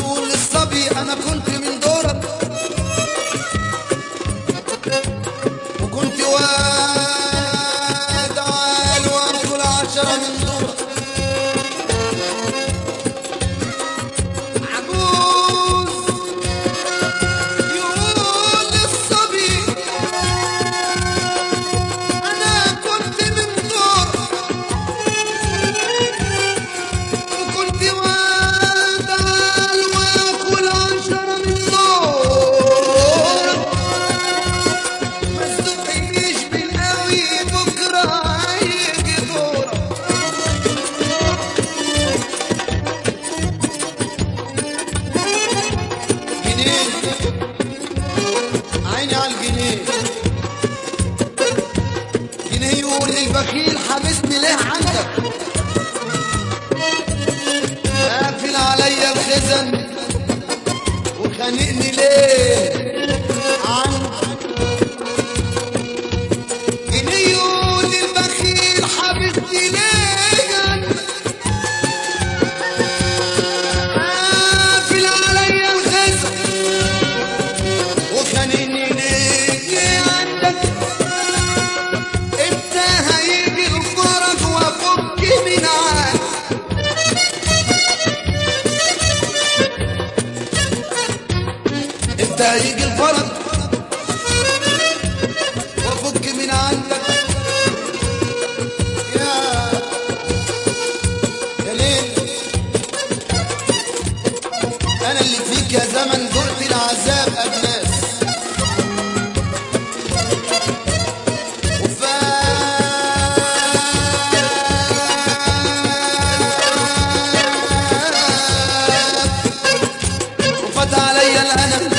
يقول للصبي انا كنت من دورك وكنت واد عال واكل عشرة من دورك عجوز يقول للصبي انا كنت من دورك وكنت واد عال واكل عشرة من دورك ما تستحيش بالقوي بكره هيجي دورك جنيه عيني على الجنيه جنيه يقول للبخيل حبسني ليه عندك قافل عليا الخزن وخانقني ليه عندك جنيه يقول للبخيل حبسني ليه عندك قافل عليا الخزن وخانقني ليه عندك امتى هيجي الفرج وافك من عندك امتى هيجي الفرج وافك من عندك يا يا ليل انا اللي فيك يا زمن ذقت العذاب ابناس وفات وفات عليا الألم